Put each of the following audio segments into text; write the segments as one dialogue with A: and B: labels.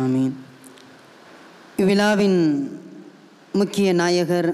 A: ஆமீன் இவ்விழாவின் முக்கிய நாயகர்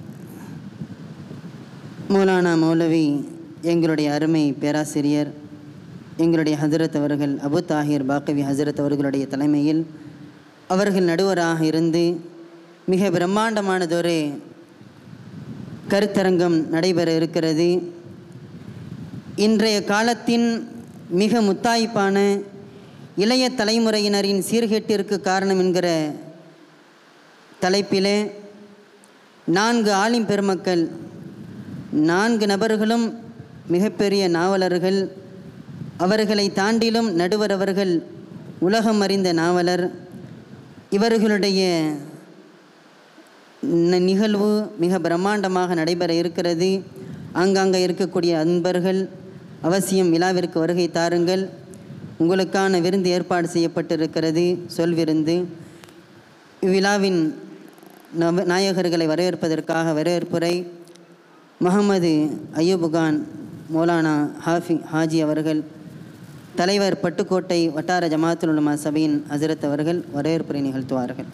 A: மௌலானா மௌலவி எங்களுடைய அருமை பேராசிரியர் எங்களுடைய ஹசரத் அவர்கள் அபு தாஹிர் பாக்கவி ஹசரத் அவர்களுடைய தலைமையில் அவர்கள் நடுவராக இருந்து மிக பிரம்மாண்டமானதொரு கருத்தரங்கம் நடைபெற இருக்கிறது இன்றைய காலத்தின் மிக முத்தாய்ப்பான இளைய தலைமுறையினரின் சீர்கேட்டிற்கு காரணம் என்கிற தலைப்பிலே நான்கு ஆலிம் பெருமக்கள் நான்கு நபர்களும் மிகப்பெரிய நாவலர்கள் அவர்களை தாண்டிலும் நடுவர் அவர்கள் உலகம் அறிந்த நாவலர் இவர்களுடைய ந- நிகழ்வு மிக பிரம்மாண்டமாக நடைபெற இருக்கிறது ஆங்காங்கே இருக்கக்கூடிய அன்பர்கள் அவசியம் விழாவிற்கு வருகை தாருங்கள் உங்களுக்கான விருந்து ஏற்பாடு செய்யப்பட்டிருக்கிறது சொல் விருந்து இவ்விழாவின் நவ நாயகர்களை வரவேற்பதற்காக வரவேற்புரை முகமது அய்யூபுகான் மௌலானா ஹாஃபி ஹாஜி அவர்கள் தலைவர் பட்டுக்கோட்டை வட்டார ஜமாத்துல் உலமா சபையின் ஹசரத் அவர்கள் வரவேற்புரை நிகழ்த்துவார்கள்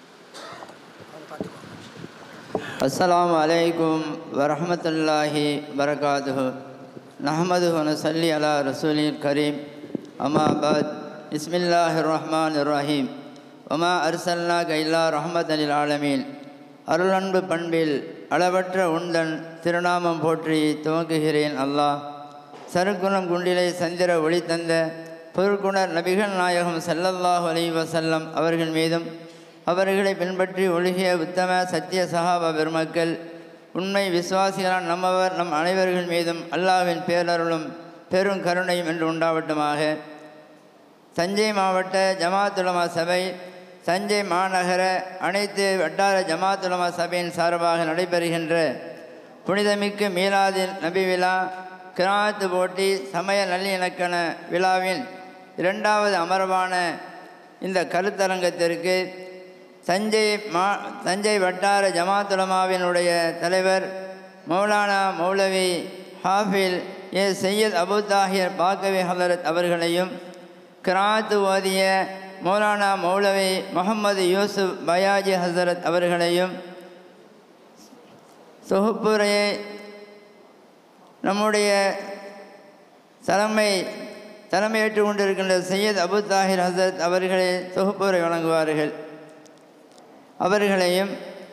B: السلام عليكم ورحمة الله وبركاته نحمده ونصلي على رسول الكريم أما بعد بسم الله الرحمن الرحيم وما أرسلناك إلا رحمة للعالمين அருளன்பு பண்பில் அளவற்ற உந்தன் திருநாமம் போற்றி துவங்குகிறேன் அல்லாஹ் சருக்குணம் குண்டிலை சந்திர ஒளி தந்த பொருட்குணர் நபிகள் நாயகம் ஸல்லல்லாஹு அலைஹி வஸல்லம் அவர்கள் மீதும் அவர்களை பின்பற்றி ஒழுகிய உத்தம சத்திய சகாபா பெருமக்கள் உண்மை விசுவாசிகளான் நம்மவர் நம் அனைவர்கள் மீதும் அல்லாஹ்வின் பேரருளும் பெரும் கருணையும் என்று உண்டாவட்டுமாக தஞ்சை மாவட்ட ஜமாத்துலமா சபை தஞ்சை மாநகர அனைத்து வட்டார ஜமாத்துலமா சபையின் சார்பாக நடைபெறுகின்ற புனிதமிக்க மீலாதின் நபி விழா கிராத்து போட்டி சமய நல்லிணக்கண விழாவின் இரண்டாவது அமர்வான இந்த கருத்தரங்கத்திற்கு தஞ்சை மா தஞ்சை வட்டார ஜமாத்துலமாவினுடைய தலைவர் மௌலானா மௌலவி ஹாஃபில் ஏ சையத் அபு தாஹிர் பாக்கவி ஹலரத் அவர்களையும் கிராத்து ஓதிய மௌலானா மௌலவி முகமது யூசுப் பயாஜி ஹசரத் அவர்களையும் தொகுப்புரையை நம்முடைய தலைமை தலைமையேற்று கொண்டிருக்கின்ற சையத் அபு தாஹிர் ஹசரத் அவர்களே தொகுப்புரை வழங்குவார்கள் அவர்களையும்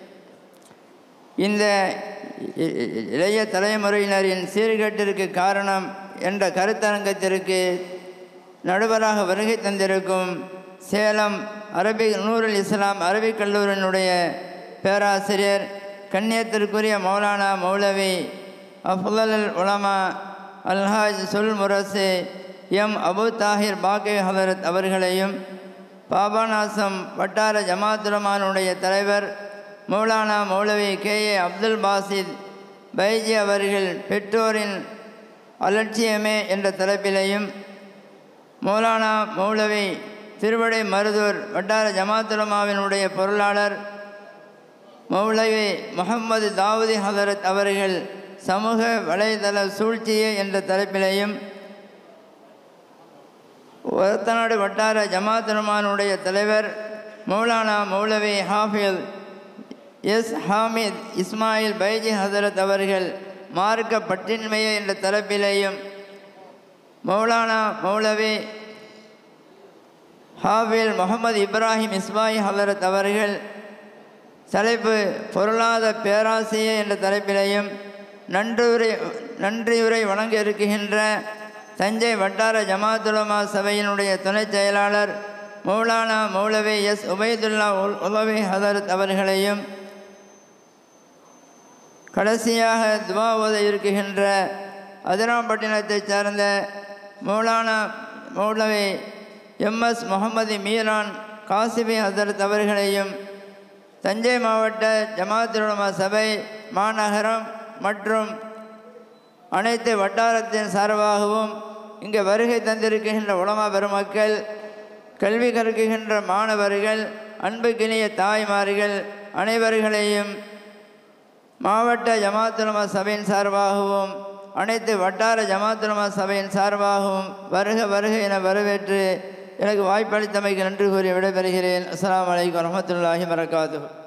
B: இந்த இ- இ- இளைய தலைமுறையினரின் சீர்கேட்டிற்கு காரணம் என்ற கருத்தரங்கத்திற்கு நடுவராக வருகை தந்திருக்கும் சேலம் அரபிக் நூருல் இஸ்லாம் அரபிக் கல்லூரியினுடைய பேராசிரியர் கண்ணியத்திற்குரிய மௌலானா மௌலவி அஃலல் உலமா அல்ஹாஜ் சொல் முரசு எம் அபு தாஹிர் பாக்கி ஹலரத் அவர்களையும் பாபநாசம் வட்டார ஜமாத்துலமானுடைய தலைவர் மௌலானா மௌலவி கே ஏ அப்துல் பாசித் பைஜி அவர்கள் பெற்றோரின் அலட்சியமே என்ற தலைப்பிலையும் மௌலானா மௌலவி திருவடை மருதூர் வட்டார ஜமாத்துலமாவினுடைய பொருளாளர் மௌலவி முகமது தாவூதி ஹதரத் அவர்கள் சமூக வலைதள சூழ்ச்சியே என்ற தலைப்பிலையும் ஒரத்தநாடு வட்டார ஜமாத்துலமானுடைய தலைவர் மௌலானா மௌலவி ஹாஃபில் எஸ் ஹாமித் இஸ்மாயில் பைஜி ஹசரத் அவர்கள் மார்க்க பற்றின்மையே என்ற தலைப்பிலேயும் மௌலானா மௌலவி ஹாஃபில் முகமது இப்ராஹிம் இஸ்மாயி ஹலரத் அவர்கள் தலைப்பு பொருளாத பேராசிரியர் என்ற தலைப்பிலையும் நன்றியுரை நன்றியுரை வழங்க இருக்குகின்ற தஞ்சை வட்டார ஜமாத்துலமா சபையினுடைய துணைச் செயலாளர் மௌலானா மௌலவி எஸ் உபைதுல்லா உல் உலவி ஹதரத் அவர்களையும் கடைசியாக துவா ஓத இருக்குகின்ற அதிராம்பட்டினத்தைச் சார்ந்த மௌலானா மௌலவி எம்எஸ் முகமது மீரான் காசிபி ஹசரத் அவர்களையும் தஞ்சை மாவட்ட ஜமாத்துலமா சபை மாநகரம் மற்றும் அனைத்து வட்டாரத்தின் சார்பாகவும் இங்கே வருகை தந்திருக்கின்ற உலமா பெருமக்கள் கல்வி கற்கின்ற மாணவர்கள் அன்புக்கினிய தாய்மார்கள் அனைவர்களையும் மாவட்ட ஜமாத்துலமா சபையின் சார்பாகவும் அனைத்து வட்டார ஜமாத்துலமா சபையின் சார்பாகவும் வருக வருக என வரவேற்று எனக்கு வாய்ப்பளித்தமைக்கு நன்றி கூறி விடைபெறுகிறேன் அஸ்ஸலாமு அலைக்கும் வரஹ்மத்துல்லாஹி வரகாத்துஹு